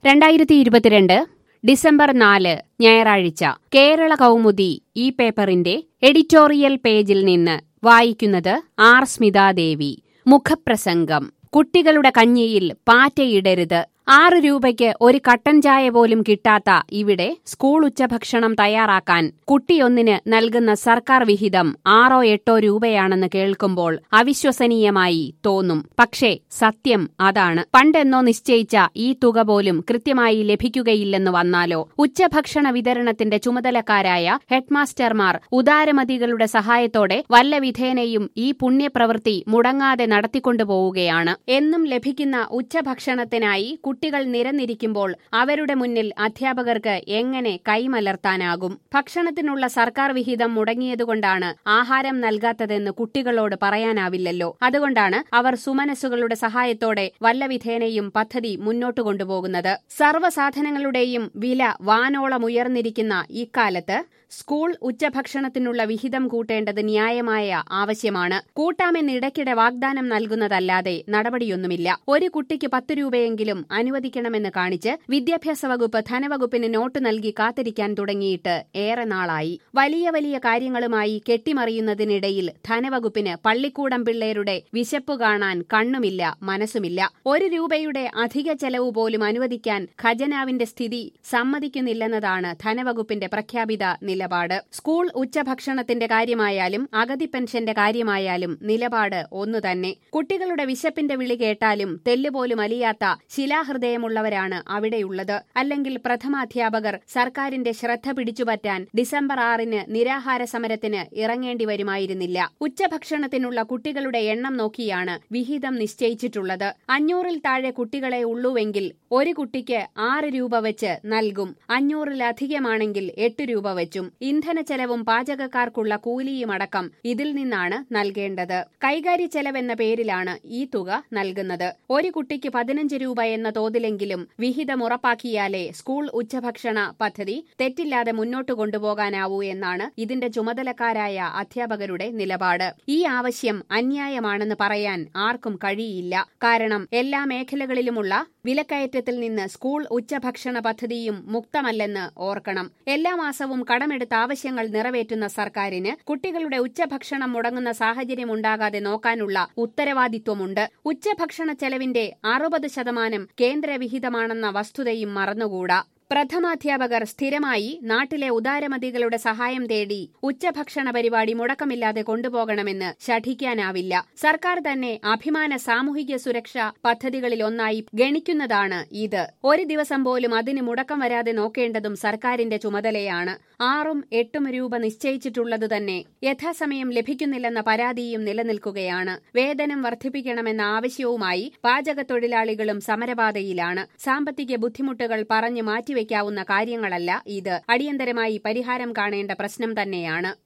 രണ്ടായിരത്തി ഇരുപത്തിരണ്ട് ഡിസംബർ നാല് ഞായറാഴ്ച കേരള കൗമുദി ഈ പേപ്പറിന്റെ എഡിറ്റോറിയൽ പേജിൽ നിന്ന് വായിക്കുന്നത് ആർ സ്മിതാദേവി മുഖപ്രസംഗം കുട്ടികളുടെ കഞ്ഞിയിൽ പാറ്റയിടരുത് ആറ് രൂപയ്ക്ക് ഒരു കട്ടൻ ചായ പോലും കിട്ടാത്ത ഇവിടെ സ്കൂൾ ഉച്ചഭക്ഷണം തയ്യാറാക്കാൻ കുട്ടിയൊന്നിന് നൽകുന്ന സർക്കാർ വിഹിതം ആറോ എട്ടോ രൂപയാണെന്ന് കേൾക്കുമ്പോൾ അവിശ്വസനീയമായി തോന്നും പക്ഷേ സത്യം അതാണ് പണ്ടെന്നോ നിശ്ചയിച്ച ഈ തുക പോലും കൃത്യമായി ലഭിക്കുകയില്ലെന്ന് വന്നാലോ ഉച്ചഭക്ഷണ വിതരണത്തിന്റെ ചുമതലക്കാരായ ഹെഡ്മാസ്റ്റർമാർ ഉദാരമതികളുടെ സഹായത്തോടെ വല്ല വിധേനയും ഈ പുണ്യപ്രവൃത്തി മുടങ്ങാതെ നടത്തിക്കൊണ്ടുപോവുകയാണ് എന്നും ലഭിക്കുന്ന ഉച്ചഭക്ഷണത്തിനായി കുട്ടികൾ നിരന്നിരിക്കുമ്പോൾ അവരുടെ മുന്നിൽ അധ്യാപകർക്ക് എങ്ങനെ കൈമലർത്താനാകും ഭക്ഷണത്തിനുള്ള സർക്കാർ വിഹിതം മുടങ്ങിയതുകൊണ്ടാണ് ആഹാരം നൽകാത്തതെന്ന് കുട്ടികളോട് പറയാനാവില്ലല്ലോ അതുകൊണ്ടാണ് അവർ സുമനസ്സുകളുടെ സഹായത്തോടെ വല്ലവിധേനയും പദ്ധതി മുന്നോട്ടു കൊണ്ടുപോകുന്നത് സർവ്വസാധനങ്ങളുടെയും വില വാനോളം ഉയർന്നിരിക്കുന്ന ഇക്കാലത്ത് സ്കൂൾ ഉച്ചഭക്ഷണത്തിനുള്ള വിഹിതം കൂട്ടേണ്ടത് ന്യായമായ ആവശ്യമാണ് കൂട്ടാമെന്നിടയ്ക്കിടെ വാഗ്ദാനം നൽകുന്നതല്ലാതെ നടപടിയൊന്നുമില്ല ഒരു കുട്ടിക്ക് പത്ത് രൂപയെങ്കിലും അനുവദിക്കണമെന്ന് കാണിച്ച് വിദ്യാഭ്യാസ വകുപ്പ് ധനവകുപ്പിന് നോട്ട് നൽകി കാത്തിരിക്കാൻ തുടങ്ങിയിട്ട് ഏറെ നാളായി വലിയ വലിയ കാര്യങ്ങളുമായി കെട്ടിമറിയുന്നതിനിടയിൽ ധനവകുപ്പിന് പള്ളിക്കൂടം പിള്ളേരുടെ വിശപ്പ് കാണാൻ കണ്ണുമില്ല മനസ്സുമില്ല ഒരു രൂപയുടെ അധിക ചെലവ് പോലും അനുവദിക്കാൻ ഖജനാവിന്റെ സ്ഥിതി സമ്മതിക്കുന്നില്ലെന്നതാണ് ധനവകുപ്പിന്റെ പ്രഖ്യാപിത നിലപാട് സ്കൂൾ ഉച്ചഭക്ഷണത്തിന്റെ കാര്യമായാലും അഗതി പെൻഷന്റെ കാര്യമായാലും നിലപാട് ഒന്നുതന്നെ കുട്ടികളുടെ വിശപ്പിന്റെ വിളി കേട്ടാലും തെല്ലുപോലും അലിയാത്ത ശിലാഹൃദയമുള്ളവരാണ് അവിടെയുള്ളത് അല്ലെങ്കിൽ പ്രഥമാധ്യാപകർ സർക്കാരിന്റെ ശ്രദ്ധ പിടിച്ചുപറ്റാൻ ഡിസംബർ ആറിന് നിരാഹാര സമരത്തിന് ഇറങ്ങേണ്ടി വരുമായിരുന്നില്ല ഉച്ചഭക്ഷണത്തിനുള്ള കുട്ടികളുടെ എണ്ണം നോക്കിയാണ് വിഹിതം നിശ്ചയിച്ചിട്ടുള്ളത് അഞ്ഞൂറിൽ താഴെ കുട്ടികളെ ഉള്ളുവെങ്കിൽ ഒരു കുട്ടിക്ക് ആറ് രൂപ വെച്ച് നൽകും അഞ്ഞൂറിലധികമാണെങ്കിൽ എട്ട് രൂപ വെച്ചും ഇന്ധന ചെലവും പാചകക്കാർക്കുള്ള കൂലിയുമടക്കം ഇതിൽ നിന്നാണ് നൽകേണ്ടത് കൈകാര്യ ചെലവെന്ന പേരിലാണ് ഈ തുക നൽകുന്നത് ഒരു കുട്ടിക്ക് പതിനഞ്ച് രൂപ എന്ന തോതിലെങ്കിലും വിഹിതം ഉറപ്പാക്കിയാലേ സ്കൂൾ ഉച്ചഭക്ഷണ പദ്ധതി തെറ്റില്ലാതെ മുന്നോട്ട് കൊണ്ടുപോകാനാവൂ എന്നാണ് ഇതിന്റെ ചുമതലക്കാരായ അധ്യാപകരുടെ നിലപാട് ഈ ആവശ്യം അന്യായമാണെന്ന് പറയാൻ ആർക്കും കഴിയില്ല കാരണം എല്ലാ മേഖലകളിലുമുള്ള വിലക്കയറ്റത്തിൽ നിന്ന് സ്കൂൾ ഉച്ചഭക്ഷണ പദ്ധതിയും മുക്തമല്ലെന്ന് ഓർക്കണം എല്ലാ മാസവും കടമെടുത്ത ആവശ്യങ്ങൾ നിറവേറ്റുന്ന സർക്കാരിന് കുട്ടികളുടെ ഉച്ചഭക്ഷണം മുടങ്ങുന്ന സാഹചര്യമുണ്ടാകാതെ നോക്കാനുള്ള ഉത്തരവാദിത്വമുണ്ട് ഉച്ചഭക്ഷണ ചെലവിന്റെ അറുപത് ശതമാനം കേന്ദ്രവിഹിതമാണെന്ന വസ്തുതയും മറന്നുകൂടാ പ്രഥമാധ്യാപകർ സ്ഥിരമായി നാട്ടിലെ ഉദാരമതികളുടെ സഹായം തേടി ഉച്ചഭക്ഷണ പരിപാടി മുടക്കമില്ലാതെ കൊണ്ടുപോകണമെന്ന് ശഠിക്കാനാവില്ല സർക്കാർ തന്നെ അഭിമാന സാമൂഹിക സുരക്ഷാ പദ്ധതികളിൽ ഒന്നായി ഗണിക്കുന്നതാണ് ഇത് ഒരു ദിവസം പോലും അതിന് മുടക്കം വരാതെ നോക്കേണ്ടതും സർക്കാരിന്റെ ചുമതലയാണ് ആറും എട്ടും രൂപ നിശ്ചയിച്ചിട്ടുള്ളത് തന്നെ യഥാസമയം ലഭിക്കുന്നില്ലെന്ന പരാതിയും നിലനിൽക്കുകയാണ് വേതനം വർദ്ധിപ്പിക്കണമെന്ന ആവശ്യവുമായി പാചകത്തൊഴിലാളികളും സമരപാതയിലാണ് സാമ്പത്തിക ബുദ്ധിമുട്ടുകൾ പറഞ്ഞു മാറ്റിവെക്കാവുന്ന കാര്യങ്ങളല്ല ഇത് അടിയന്തരമായി പരിഹാരം കാണേണ്ട പ്രശ്നം തന്നെയാണ്